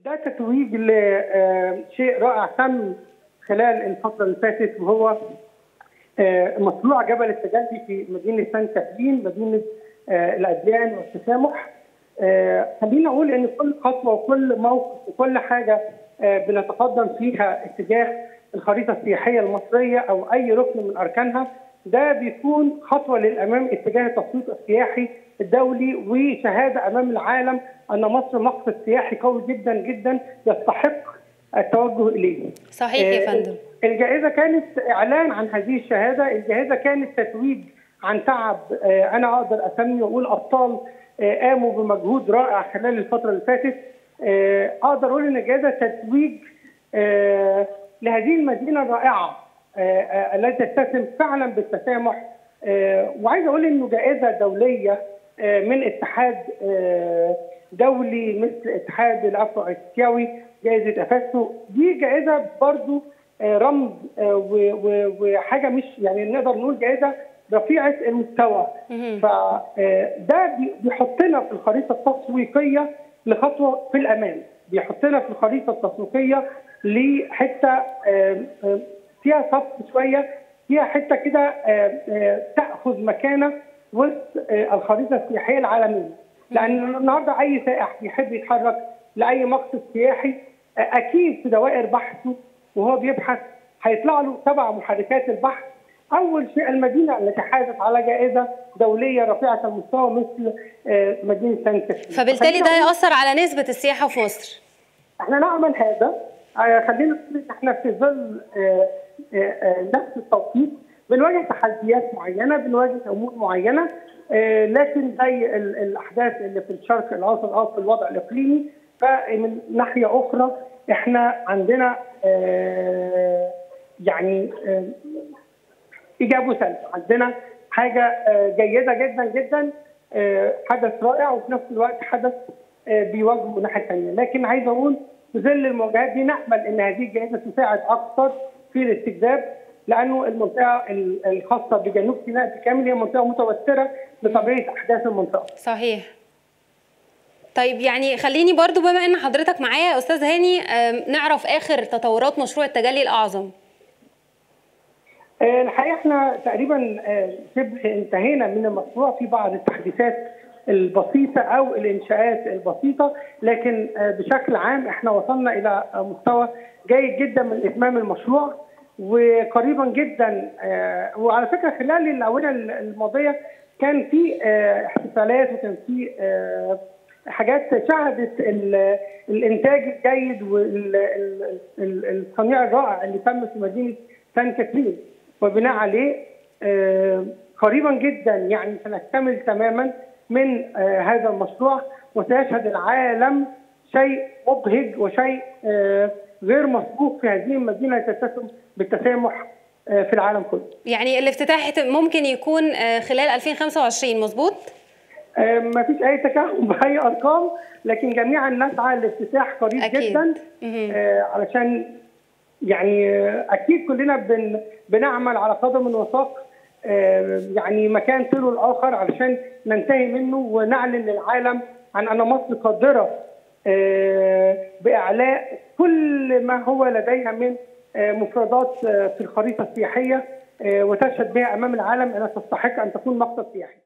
ده تتويج لشيء رائع تم خلال الفترة اللي فاتت وهو مشروع جبل التجلي في مدينة سان كاترين مدينة الأديان والتسامح خلينا أقول إن كل خطوة وكل موقف وكل حاجة بنتقدم فيها اتجاه الخريطة السياحية المصرية أو أي ركن من أركانها ده بيكون خطوة للأمام اتجاه التسويق السياحي الدولي وشهادة أمام العالم أن مصر مقصد سياحي قوي جدا جدا يستحق التوجه إليه صحيح يا فندم الجائزة كانت إعلان عن هذه الشهادة الجائزة كانت تتويج عن تعب أنا أقدر أسمي وأقول أبطال قاموا بمجهود رائع خلال الفترة اللي فاتت أقدر أقول إن الجائزة تتويج لهذه المدينة الرائعة التي تتسم فعلا بالتسامح وعايز أقول إنه جائزة دولية من اتحاد دولي مثل اتحاد الافرو اسيوي جائزه افاسو دي جائزه برضو رمز وحاجه مش يعني نقدر نقول جائزه رفيعه المستوى فده بيحطنا في الخريطه التسويقيه لخطوه في الامام بيحطنا في الخريطه التسويقيه لحته فيها صف شويه فيها حته كده تاخذ مكانه وسط الخريطه السياحيه العالميه لان النهارده اي سائح بيحب يتحرك لاي مقصد سياحي اكيد في دوائر بحثه وهو بيبحث هيطلع له سبع محركات البحث اول شيء المدينه التي حازت على جائزه دوليه رفيعه المستوى مثل مدينه سان كاترين فبالتالي ده ياثر على نسبه السياحه في مصر احنا نعمل هذا خلينا نقول احنا في ظل نفس التوقيت بنواجه تحديات معينه بنواجه امور معينه لكن زي الاحداث اللي في الشرق الاوسط او في الوضع الاقليمي فمن ناحيه اخرى احنا عندنا يعني ايجاب وسلب عندنا حاجه جيده جدا جدا حدث رائع وفي نفس الوقت حدث بيواجهه الناحيه الثانيه لكن عايز اقول في ظل المواجهات دي نامل ان هذه الجائزه تساعد اكثر في الاستجذاب لانه المنطقه الخاصه بجنوب سيناء بالكامل هي منطقه متوتره بطبيعه احداث المنطقه. صحيح. طيب يعني خليني برضو بما ان حضرتك معايا يا استاذ هاني نعرف اخر تطورات مشروع التجلي الاعظم. الحقيقه احنا تقريبا شبه انتهينا من المشروع في بعض التحديثات البسيطه او الانشاءات البسيطه لكن بشكل عام احنا وصلنا الى مستوى جيد جدا من اتمام المشروع وقريبا جدا وعلى فكره خلال الاونه الماضيه كان في احتفالات وكان في حاجات شهدت الانتاج الجيد والصنيع الرائع اللي تم في مدينه سان كاترين وبناء عليه قريبا جدا يعني سنكتمل تماما من هذا المشروع وسيشهد العالم شيء مبهج وشيء غير مسبوق في هذه المدينه تتسم بالتسامح في العالم كله. يعني الافتتاح ممكن يكون خلال 2025 مظبوط؟ ما فيش اي تكهن باي ارقام لكن جميعا نسعى لافتتاح قريب أكيد. جدا علشان يعني اكيد كلنا بن بنعمل على قدم وساق يعني مكان تلو الاخر علشان ننتهي منه ونعلن للعالم عن ان مصر قادره باعلاء كل ما هو لديها من مفردات في الخريطه السياحيه وتشهد بها امام العالم انها تستحق ان تكون مقصد سياحي.